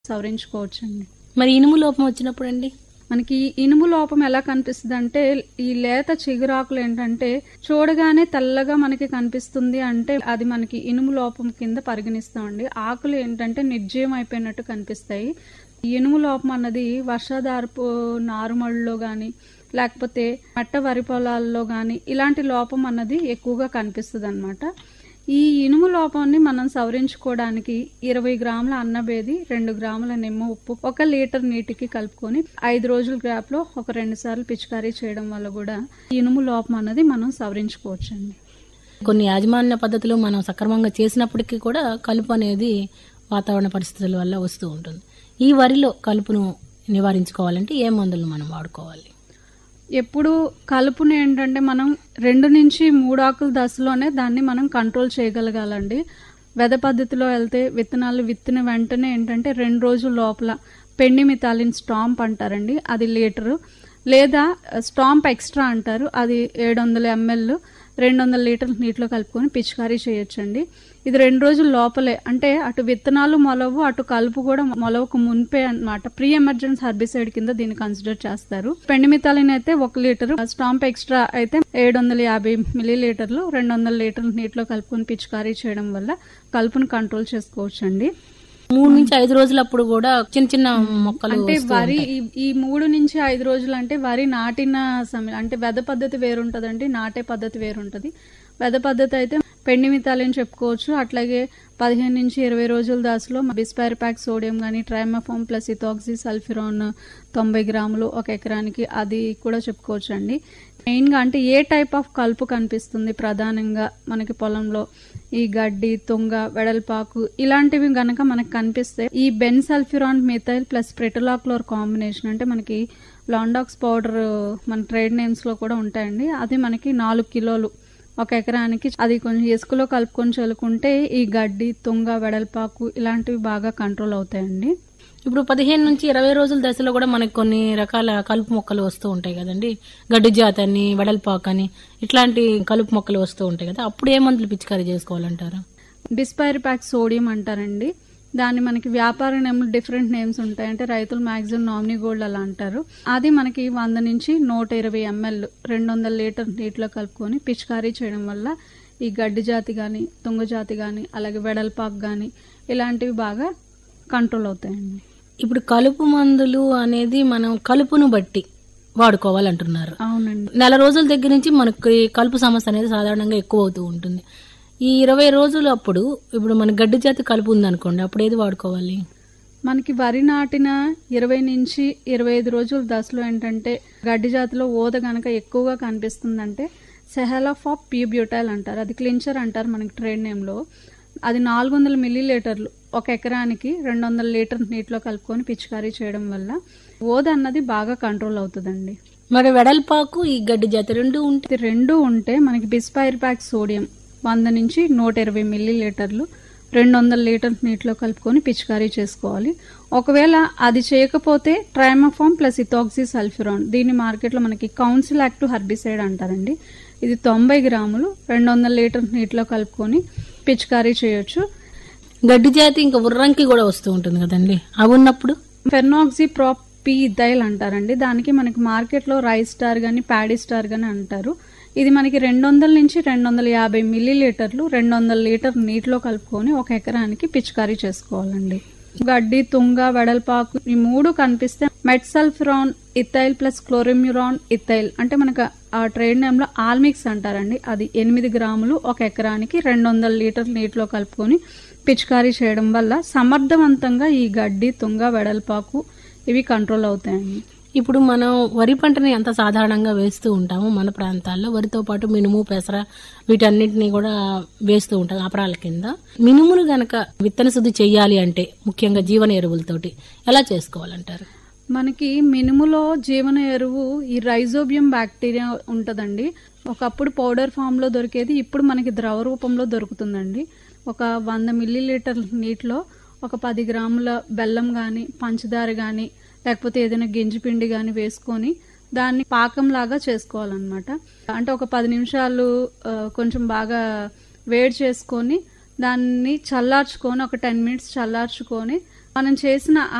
సవరించుకోవచ్చండి మరి ఇనుము లోపం వచ్చినప్పుడు అండి మనకి ఈ ఇనుము లోపం ఎలా కనిపిస్తుంది అంటే ఈ లేత చిగురాకులు ఏంటంటే చూడగానే తెల్లగా మనకి కనిపిస్తుంది అంటే అది మనకి ఇనుము లోపం కింద పరిగణిస్తామండి ఆకులు ఏంటంటే నిర్జీవం అయిపోయినట్టు కనిపిస్తాయి ఈ ఇనుము లోపం అన్నది వర్షాధారపు నారుమళ్ళలో గాని లేకపోతే మెట్ట వరి పొలాల్లో గాని ఇలాంటి లోపం అన్నది ఎక్కువగా కనిపిస్తుంది అనమాట ఈ ఇనుము లోపాన్ని మనం సవరించుకోవడానికి ఇరవై గ్రాముల అన్నబేది రెండు గ్రాముల నిమ్మ ఉప్పు ఒక లీటర్ నీటికి కలుపుకొని ఐదు రోజుల గ్యాప్ లో ఒక రెండు సార్లు పిచికారీ చేయడం వల్ల కూడా ఈ ఇనుము లోపం అన్నది మనం సవరించుకోవచ్చండి కొన్ని యాజమాన్య పద్ధతులు మనం సక్రమంగా చేసినప్పటికీ కూడా కలుపు అనేది వాతావరణ పరిస్థితుల వల్ల వస్తూ ఉంటుంది ఈ వరిలో కలుపును నివారించుకోవాలంటే ఏ మందులను మనం వాడుకోవాలి ఎప్పుడు కలుపుని ఏంటంటే మనం రెండు నుంచి మూడు ఆకుల దశలోనే దాన్ని మనం కంట్రోల్ చేయగలగాలండి వెద పద్ధతిలో వెళ్తే విత్తనాలు విత్తిన వెంటనే ఏంటంటే రెండు రోజుల లోపల పెండి మితాలిన్ స్టాంప్ అంటారండి అది లీటరు లేదా స్టాంప్ ఎక్స్ట్రా అంటారు అది ఏడు వందల ఎంఎల్ రెండు వందల లీటర్ల నీటిలో కలుపుకొని పిచికారీ చేయొచ్చండి ఇది రెండు రోజుల లోపలే అంటే అటు విత్తనాలు మొలవు అటు కలుపు కూడా మొలవకు మున్పే అన్నమాట ప్రీ ఎమర్జెన్సీ హర్బిసైడ్ కింద దీన్ని కన్సిడర్ చేస్తారు పెండిమితాలిన్ అయితే ఒక లీటర్ స్టాంప్ ఎక్స్ట్రా అయితే ఏడు వందల యాభై మిల్లీ లీటర్లు రెండు వందల లీటర్ల నీటిలో కలుపుకొని పిచికారీ చేయడం వల్ల కలుపును కంట్రోల్ చేసుకోవచ్చండి మూడు నుంచి ఐదు రోజులప్పుడు కూడా చిన్న చిన్న మొక్కలు అంటే వస్తూ వరి ఉంటాయి. ఈ- ఈ మూడు నుంచి ఐదు రోజులు అంటే వరి నాటిన సమయం అంటే వెద పద్ధతి వేరుంటదండి నాటే పద్ధతి వేరుంటది వెద పద్ధతి అయితే పెండి మితాలని చెప్పుకోవచ్చు అట్లాగే పదిహేను నుంచి ఇరవై రోజుల దాసులో బిస్పారిపాక్ సోడియం కానీ ట్రైమఫోమ్ ప్లస్ ఇథాక్సీ సల్ఫిరాన్ తొంభై గ్రాములు ఒక ఎకరానికి అది కూడా చెప్పుకోవచ్చు అండి మెయిన్ గా అంటే ఏ టైప్ ఆఫ్ కలుపు కనిపిస్తుంది ప్రధానంగా మనకి పొలంలో ఈ గడ్డి తుంగ వెడల్పాకు ఇలాంటివి గనక మనకు కనిపిస్తే ఈ bensulfuron methyl plus pretilachlor combination అంటే మనకి లాండాక్స్ పౌడర్ మన ట్రేడ్ నేమ్స్ లో కూడా ఉంటాయండి అది మనకి నాలుగు కిలోలు ఒక ఎకరానికి అది కొంచెం ఇసుకలో కలుపుకొని చల్లుకుంటే ఈ గడ్డి తుంగ వెడల్పాకు ఇలాంటివి బాగా కంట్రోల్ అవుతాయండి ఇప్పుడు పదిహేను నుంచి ఇరవై రోజుల దశలో కూడా మనకి కొన్ని రకాల కలుపు మొక్కలు వస్తూ ఉంటాయి కదండి గడ్డి జాతి అని వెడల్పాకు అని ఇట్లాంటి కలుపు మొక్కలు వస్తూ ఉంటాయి కదా అప్పుడు ఏ మందులు పిచికారీ చేసుకోవాలంటారు డిస్పైరిపాక్ సోడియం అంటారండి దాన్ని మనకి వ్యాపార నేమ్లు డిఫరెంట్ నేమ్స్ ఉంటాయి అంటే రైతులు మ్యాక్సిమం నామినీ గోల్డ్ అలా అంటారు అది మనకి వంద నుంచి నూట ఇరవై ఎంఎల్ రెండు వందల లీటర్ నీటిలో కలుపుకొని పిచికారీ చేయడం వల్ల ఈ గడ్డి జాతి కానీ తుంగ జాతి కానీ అలాగే వెడల్పాకు కానీ ఇలాంటివి బాగా కంట్రోల్ అవుతాయండి ఇప్పుడు కలుపు మందులు అనేది మనం కలుపును బట్టి వాడుకోవాలంటున్నారు అవునండి నెల రోజుల దగ్గర నుంచి మనకి కలుపు సమస్య అనేది సాధారణంగా ఎక్కువ అవుతూ ఉంటుంది ఈ ఇరవై రోజులు అప్పుడు ఇప్పుడు మన గడ్డి జాతి కలుపు ఉందనుకోండి అప్పుడు ఏది వాడుకోవాలి మనకి వరి నాటిన ఇరవై నుంచి ఇరవై ఐదు రోజుల దశలో ఏంటంటే గడ్డి జాతిలో ఓద గనక ఎక్కువగా కనిపిస్తుందంటే సెహలాఫ్ ఆఫ్ ప్యూబ్యూటైల్ అంటారు అది క్లించర్ అంటారు మనకి ట్రేడ్ నేమ్లో అది నాలుగు వందల మిల్లీ లీటర్లు ఒక ఎకరానికి రెండు వందల లీటర్ నీటిలో కలుపుకొని పిచికారీ చేయడం వల్ల ఓద అన్నది బాగా కంట్రోల్ అవుతుందండి మరి వెడల్పాకు ఈ గడ్డి జాతి రెండు ఉంటే ఇది రెండు ఉంటే మనకి బిస్పైర్ ప్యాక్ సోడియం వంద నుంచి నూట ఇరవై మిల్లీ లీటర్లు రెండు వందల లీటర్ నీటిలో కలుపుకొని పిచికారీ చేసుకోవాలి ఒకవేళ అది చేయకపోతే ట్రైమఫామ్ ప్లస్ ఇథాక్సీ సల్ఫ్యూరాన్ దీని మార్కెట్లో మనకి కౌన్సిల్ యాక్టివ్ హర్బిసైడ్ అంటారండి ఇది తొంభై గ్రాములు రెండు వందల లీటర్ నీటిలో కలుపుకొని పిచికారీ చేయొచ్చు గడ్డి జాతి ఇంకా ఉర్రంకి కూడా వస్తూ ఉంటుంది కదండి అవి ఉన్నప్పుడు ఫెర్నాక్సీ ప్రాప్ పీ ఇథైల్ అంటారండి దానికి మనకి మార్కెట్లో రైస్ స్టార్ గాని ప్యాడీ స్టార్ గాని అంటారు ఇది మనకి రెండు వందల నుంచి రెండు వందల యాభై మిల్లీ లీటర్లు రెండు వందల లీటర్ నీటిలో కలుపుకొని ఒక ఎకరానికి పిచికారీ చేసుకోవాలండి గడ్డి తుంగ వెడల్పాకు ఈ మూడు కనిపిస్తే metsulfuron ethyl plus chlorimuron ethyl అంటే మనకు ఆ ట్రేడ్ నేమ్ లో ఆల్మిక్స్ అంటారండి అది ఎనిమిది గ్రాములు ఒక ఎకరానికి రెండు వందల లీటర్ నీటిలో కలుపుకొని పిచికారీ చేయడం వల్ల సమర్థవంతంగా ఈ గడ్డి తుంగ వెడల్పాకు ఇవి కంట్రోల్ అవుతాయండి ఇప్పుడు మనం వరి పంటని ఎంత సాధారణంగా వేస్తూ ఉంటాము మన ప్రాంతాల్లో వరితో పాటు మినుము పెసర వీటన్నిటిని కూడా వేస్తూ ఉంటాం అపరాల కింద మినుమును గనక విత్తన శుద్ధి చెయ్యాలి అంటే ముఖ్యంగా జీవన ఎరువులతోటి ఎలా చేసుకోవాలంటారు మనకి మినుములో జీవన ఎరువు ఈ రైజోబియం బ్యాక్టీరియా ఉంటదండి ఒకప్పుడు పౌడర్ ఫామ్ లో దొరికేది ఇప్పుడు మనకి ద్రవ రూపంలో దొరుకుతుందండి ఒక వంద మిల్లీ లీటర్ నీటిలో ఒక పది గ్రాముల బెల్లం గాని పంచదార గాని లేకపోతే ఏదైనా గింజి పిండి గాని వేసుకొని దాన్ని పాకం లాగా చేసుకోవాలన్నమాట అంటే ఒక పది నిమిషాలు ఆ, కొంచెం బాగా వేడి చేసుకొని దాన్ని చల్లార్చుకొని ఒక టెన్ మినిట్స్ చల్లార్చుకొని మనం చేసిన